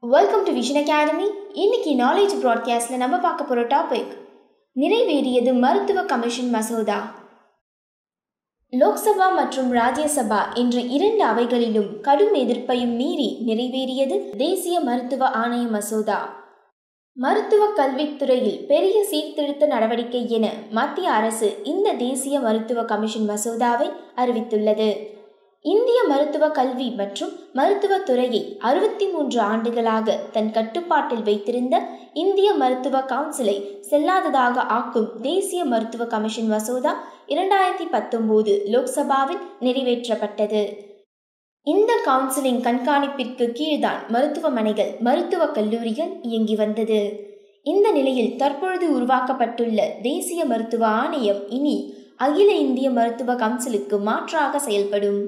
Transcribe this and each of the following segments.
welcome to vision academy இன்னைக்கு knowledge ப்ராட்காஸ்டில் நம்ம பார்க்க போகிற டாபிக் நிறைவேறியது மருத்துவ கமிஷன் மசோதா லோக்சபா மற்றும் ராஜ்யசபா என்ற இரண்டு அவைகளிலும் கடும் எதிர்ப்பையும் மீறி நிறைவேறியது தேசிய மருத்துவ ஆணைய மசோதா மருத்துவ கல்வித்துறையில் பெரிய சீர்திருத்த நடவடிக்கை என மத்திய அரசு இந்த தேசிய மருத்துவ கமிஷன் மசோதாவை அறிவித்துள்ளது இந்திய மருத்துவ கல்வி மற்றும் மருத்துவத் துறையை அறுபத்தி மூன்று ஆண்டுகளாக தன் கட்டுப்பாட்டில் வைத்திருந்த இந்திய மருத்துவ கவுன்சிலை செல்லாததாக ஆக்கும் தேசிய மருத்துவ கமிஷன் மசோதா இரண்டாயிரத்தி பத்தொன்பது லோக்சபாவில் நிறைவேற்றப்பட்டது இந்த கவுன்சிலின் கண்காணிப்பிற்கு கீழ்தான் மருத்துவமனைகள் மருத்துவக் கல்லூரிகள் இயங்கி வந்தது இந்த நிலையில் தற்பொழுது உருவாக்கப்பட்டுள்ள தேசிய மருத்துவ ஆணையம் இனி அகில இந்திய மருத்துவ கவுன்சிலுக்கு மாற்றாக செயல்படும்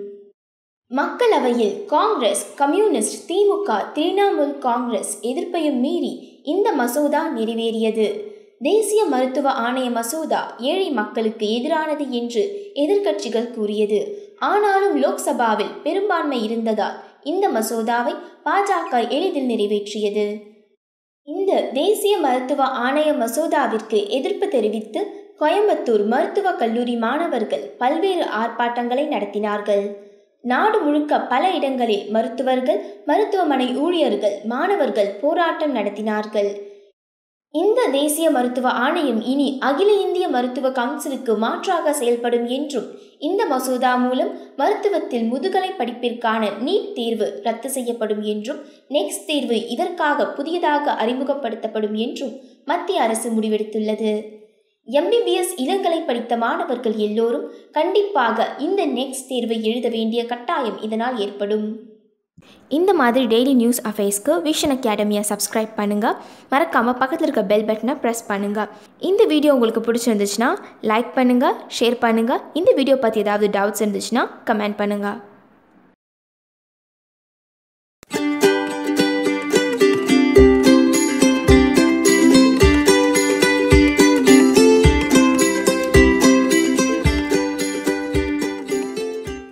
மக்களவையில் காங்கிரஸ் கம்யூனிஸ்ட் திமுக திரிணாமுல் காங்கிரஸ் எதிர்ப்பையும் மீறி இந்த மசோதா நிறைவேறியது தேசிய மருத்துவ ஆணைய மசோதா ஏழை மக்களுக்கு எதிரானது என்று எதிர்க்கட்சிகள் கூறியது ஆனாலும் லோக்சபாவில் பெரும்பான்மை இருந்ததால் இந்த மசோதாவை பாஜக எளிதில் நிறைவேற்றியது இந்த தேசிய மருத்துவ ஆணைய மசோதாவிற்கு எதிர்ப்பு தெரிவித்து கோயம்புத்தூர் மருத்துவக் கல்லூரி மாணவர்கள் பல்வேறு ஆர்ப்பாட்டங்களை நடத்தினார்கள் நாடு முழுக்க பல இடங்களில் மருத்துவர்கள் மருத்துவமனை ஊழியர்கள் மாணவர்கள் போராட்டம் நடத்தினார்கள் இந்த தேசிய மருத்துவ ஆணையம் இனி அகில இந்திய மருத்துவ கவுன்சிலுக்கு மாற்றாக செயல்படும் என்றும் இந்த மசோதா மூலம் மருத்துவத்தில் முதுகலை படிப்பிற்கான நீட் தேர்வு ரத்து செய்யப்படும் என்றும் நெக்ஸ்ட் தேர்வு இதற்காக புதியதாக அறிமுகப்படுத்தப்படும் என்றும் மத்திய அரசு முடிவெடுத்துள்ளது எம்பிபிஎஸ் இளங்கலை படித்த மாணவர்கள் எல்லோரும் கண்டிப்பாக இந்த நெக்ஸ்ட் தேர்வை எழுத வேண்டிய கட்டாயம் இதனால் ஏற்படும் இந்த மாதிரி டெய்லி நியூஸ் அஃபேர்ஸ்க்கு விஷன் அகாடமியை சப்ஸ்கிரைப் பண்ணுங்கள் மறக்காமல் பக்கத்தில் இருக்க பெல் பட்டனை ப்ரெஸ் பண்ணுங்கள் இந்த வீடியோ உங்களுக்கு பிடிச்சிருந்துச்சுன்னா லைக் பண்ணுங்கள் ஷேர் பண்ணுங்கள் இந்த வீடியோ பற்றி ஏதாவது டவுட்ஸ் இருந்துச்சுன்னா கமெண்ட் பண்ணுங்கள்